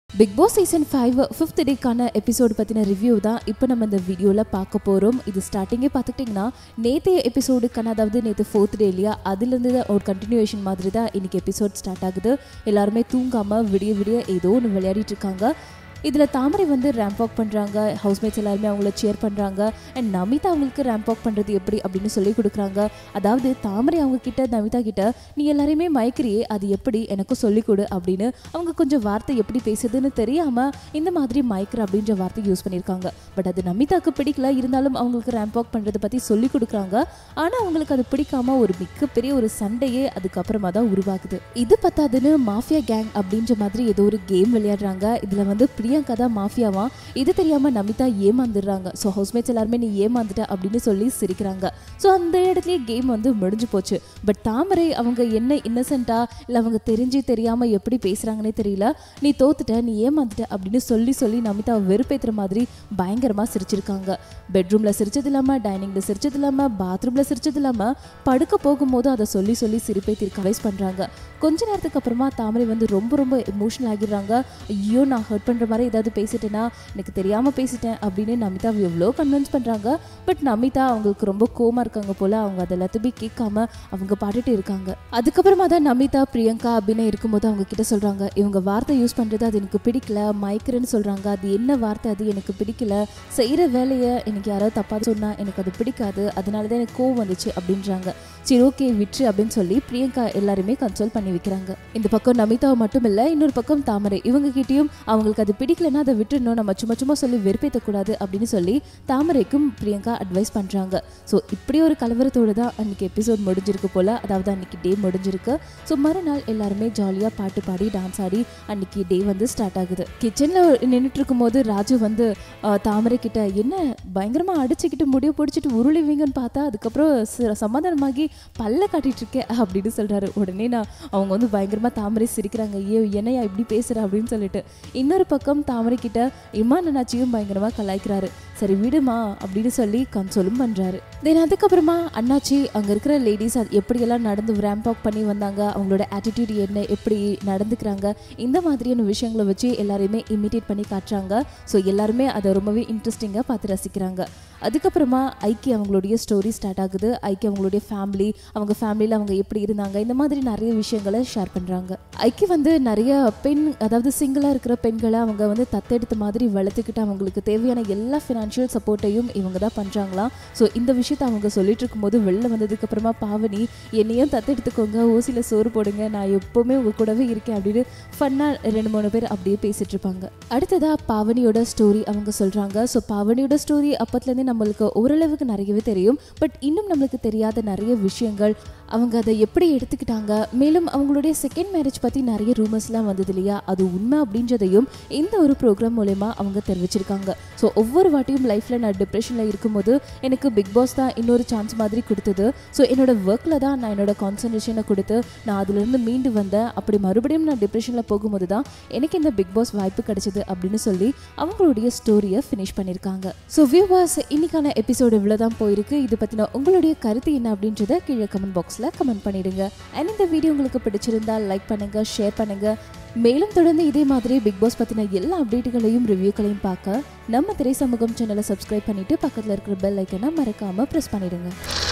big Boss season five fifth டேக்கான episode பற்றின review தான் இப்போ நம்ம இந்த வீடியோவில் பார்க்க போகிறோம் இது ஸ்டார்டிங்கே பார்த்துக்கிட்டிங்கன்னா நேற்றைய எபிசோடுக்கான அதாவது நேற்று ஃபோர்த் டே இல்லையா அதுலேருந்து தான் ஒரு கண்டினியூவேஷன் மாதிரி தான் இன்றைக்கி எபிசோட் ஸ்டார்ட் ஆகுது எல்லாருமே தூங்காமல் விடிய விடிய ஏதோ ஒன்று விளையாடிட்டு இருக்காங்க இதில் தாமரை வந்து ரேம்ப் வாக் பண்ணுறாங்க ஹவுஸ்மேட்ஸ் எல்லாருமே அவங்கள சேர் பண்ணுறாங்க அண்ட் நமிதா அவங்களுக்கு ரேம்ப் வாக் பண்ணுறது எப்படி அப்படின்னு சொல்லி கொடுக்குறாங்க அதாவது தாமரை அவங்க கிட்ட நமிதா கிட்ட நீ எல்லாரையுமே மயக்கிறியே அது எப்படி எனக்கும் சொல்லிக் கொடு அப்படின்னு அவங்க கொஞ்சம் வார்த்தை எப்படி பேசுதுன்னு தெரியாமல் இந்த மாதிரி மயக்கிற அப்படின்ற வார்த்தை யூஸ் பண்ணியிருக்காங்க பட் அது நமிதாக்கு பிடிக்கல இருந்தாலும் அவங்களுக்கு ரேம்ப் வாக் பண்ணுறதை பற்றி சொல்லி கொடுக்குறாங்க ஆனால் அவங்களுக்கு அது பிடிக்காம ஒரு மிகப்பெரிய ஒரு சண்டையே அதுக்கப்புறமா தான் உருவாகுது இது பத்தாதுன்னு மாஃபியா கேங் அப்படின்ற மாதிரி ஏதோ ஒரு கேம் விளையாடுறாங்க இதில் வந்து பிரியங்கா தான் மாஃபியாவா இது தெரியாமல் நமிதா ஏமாந்துடுறாங்க ஸோ ஹவுஸ்மேட்ஸ் எல்லாருமே நீ ஏமாந்துட்ட அப்படின்னு சொல்லி சிரிக்கிறாங்க ஸோ அந்த இடத்துலயே கேம் வந்து முடிஞ்சு போச்சு பட் தாமரை அவங்க என்ன இன்னசென்ட்டா இல்லை அவங்க தெரிஞ்சு தெரியாமல் எப்படி பேசுகிறாங்கன்னே தெரியல நீ தோத்துட்ட நீ ஏமாந்துட்ட அப்படின்னு சொல்லி சொல்லி நமிதாவை வெறுப்பேற்றுற மாதிரி பயங்கரமாக சிரிச்சிருக்காங்க பெட்ரூமில் சிரிச்சது இல்லாமல் டைனிங்கில் சிரிச்சது இல்லாமல் பாத்ரூமில் சிரிச்சது இல்லாமல் படுக்க போகும்போது அதை சொல்லி சொல்லி சிரிப்பேற்றிருக்க வைஸ் பண்ணுறாங்க கொஞ்ச நேரத்துக்கு அப்புறமா தாமரை வந்து ரொம்ப ரொம்ப எமோஷனல் ஆகிடுறாங்க ஐயோ நான் ஹர்ட் பண்ணுற மாதிரி ஏதாவது பேசிட்டேன்னா எனக்கு தெரியாமல் பேசிட்டேன் அப்படின்னு நமிதா எவ்வளோ கன்வின்ஸ் பண்ணுறாங்க பட் நமிதா அவங்களுக்கு ரொம்ப கோமா இருக்காங்க போல் அவங்க அது எல்லாத்தையுமே கேட்காம அவங்க பாட்டுட்டு இருக்காங்க அதுக்கப்புறமா தான் நமிதா பிரியங்கா அப்படின்னு இருக்கும்போது அவங்க கிட்ட சொல்கிறாங்க இவங்க வார்த்தை யூஸ் பண்ணுறது அது எனக்கு பிடிக்கல மைக்கிறேன்னு சொல்கிறாங்க அது என்ன வார்த்தை அது எனக்கு பிடிக்கல செய்கிற வேலையை எனக்கு யாராவது தப்பாக சொன்னால் எனக்கு அது பிடிக்காது அதனால தான் எனக்கு கோவம் வந்துச்சு அப்படின்றாங்க சரி ஓகே விட்ரு அப்படின்னு சொல்லி பிரியங்கா எல்லாருமே கன்சோல் பண்ணி வைக்கிறாங்க இந்த பக்கம் நமிதாவை மட்டும் இல்லை இன்னொரு பக்கம் தாமரை இவங்க கிட்டேயும் அவங்களுக்கு அது பிடிக்கலன்னா அதை விட்டுறணும் நம்ம சும்மா சும்மா சொல்லி வெறுப்பேற்றக்கூடாது அப்படின்னு சொல்லி தாமரைக்கும் பிரியங்கா அட்வைஸ் பண்ணுறாங்க ஸோ இப்படி ஒரு கலவரத்தோடு தான் அன்றைக்கி எபிசோட் முடிஞ்சிருக்கு போல் அதாவது அன்றைக்கி டே முடிஞ்சிருக்கு ஸோ மறுநாள் எல்லாருமே ஜாலியாக பாட்டு பாடி டான்ஸ் ஆடி அன்றைக்கி டே வந்து ஸ்டார்ட் ஆகுது கிச்சனில் நின்றுட்டு இருக்கும்போது ராஜு வந்து ஆஹ், தாமரை கிட்ட என்ன பயங்கரமாக அடிச்சுக்கிட்டு முடிவு பிடிச்சிட்டு உருளிவீங்கன்னு பார்த்தா அதுக்கப்புறம் ச- சமாதானமாகி பல்ல காட்டிட்டு இருக்கேன் அப்படின்னு சொல்கிறாரு உடனே நான் அவங்க வந்து பயங்கரமாக தாமரை சிரிக்கிறாங்க ஐயோ என்னையா இப்படி பேசுகிற அப்படின்னு சொல்லிட்டு இன்னொரு பக்கம் தாமரை கிட்ட இமான் அண்ணாச்சியும் பயங்கரமாக கலாய்க்கிறாரு சரி விடுமா அப்படின்னு சொல்லி கன்சோலும் பண்ணுறாரு தென் அதுக்கப்புறமா அண்ணாச்சி அங்கே இருக்கிற லேடிஸ் அது எப்படியெல்லாம் நடந்து ரேம்ப் வாக் பண்ணி வந்தாங்க அவங்களோட ஆட்டிடியூட் என்ன எப்படி நடந்துக்கிறாங்க இந்த மாதிரியான விஷயங்களை வச்சு எல்லாரையுமே இமிட்டேட் பண்ணி காட்டுறாங்க ஸோ எல்லாருமே அதை ரொம்பவே இன்ட்ரெஸ்டிங்காக பார்த்து ரசிக்கிறாங்க அதுக்கப்புறமா ஐக்கி அவங்களுடைய ஸ்டோரி ஸ்டார்ட் ஆகுது ஐக்கி அவங்களுடைய ஃபேமிலி அவங்க ஃபேமிலியில் அவங்க எப்படி இருந்தாங்க இந்த மாதிரி நிறைய விஷயங்களை ஷேர் பண்ணுறாங்க ஐக்கி வந்து நிறைய பெண் அதாவது சிங்கிளாக இருக்கிற பெண்களை அவங்க வந்து தத்தெடுத்த மாதிரி வளர்த்துக்கிட்டு அவங்களுக்கு தேவையான எல்லா ஃபினான்ஷியல் சப்போர்ட்டையும் இவங்க தான் பண்ணுறாங்களாம் ஸோ இந்த விஷயத்தை அவங்க சொல்லிட்டு இருக்கும்போது வெளில வந்ததுக்கப்புறமா பாவனி என்னையும் தத்தெடுத்துக்கோங்க ஓசியில் சோறு போடுங்க நான் எப்போவுமே உங்கள் கூடவே இருக்கேன் அப்படின்னு ஃபன்னாக ரெண்டு மூணு பேர் அப்படியே பேசிட்டு இருப்பாங்க அடுத்ததா பாவனியோட ஸ்டோரி அவங்க சொல்கிறாங்க ஸோ பாவனியோட ஸ்டோரி அப்பத்துலேருந்தே நம்மளுக்கு ஓரளவுக்கு நிறையவே தெரியும் பட் இன்னும் நம்மளுக்கு தெரியாத நிறைய விஷயங்கள் அவங்க அதை எப்படி எடுத்துக்கிட்டாங்க மேலும் அவங்களுடைய செகண்ட் மேரேஜ் பற்றி நிறைய ரூமர்ஸ்லாம் வந்தது இல்லையா அது உண்மை அப்படின்றதையும் இந்த ஒரு ப்ரோக்ராம் மூலயமா அவங்க தெரிவிச்சிருக்காங்க ஸோ ஒவ்வொரு வாட்டியும் லைஃப்பில் நான் டிப்ரெஷனில் இருக்கும்போது எனக்கு பிக் பாஸ் தான் இன்னொரு சான்ஸ் மாதிரி கொடுத்தது ஸோ என்னோட ஒர்க்கில் தான் நான் என்னோட கான்சன்ட்ரேஷனை கொடுத்து நான் அதுலேருந்து மீண்டு வந்தேன் அப்படி மறுபடியும் நான் டிப்ரெஷனில் போகும்போது தான் எனக்கு இந்த பிக் பாஸ் வாய்ப்பு கிடைச்சது அப்படின்னு சொல்லி அவங்களுடைய ஸ்டோரியை ஃபினிஷ் பண்ணியிருக்காங்க ஸோ வியூவர்ஸ் இன்னைக்கான எபிசோடு இவ்வளோ தான் போயிருக்கு இது பற்றின உங்களுடைய கருத்து என்ன அப்படின்றத கீழே கமெண்ட் பாக்ஸில் கமெண்ட் பண்ணிடுங்க அண்ட் இந்த வீடியோ உங்களுக்கு பிடிச்சிருந்தா லைக் பண்ணுங்க ஷேர் பண்ணுங்க மேலும் தொடர்ந்து இதே மாதிரி பிக் பாஸ் பற்றின எல்லா அப்டேட்டுகளையும் ரிவ்யூக்களையும் பார்க்க நம்ம திரை சமூகம் சேனலை சப்ஸ்கிரைப் பண்ணிட்டு பக்கத்தில் இருக்கிற பெல் ஐக்கனை மறக்காம ப்ரெஸ் பண்ணிடுங்க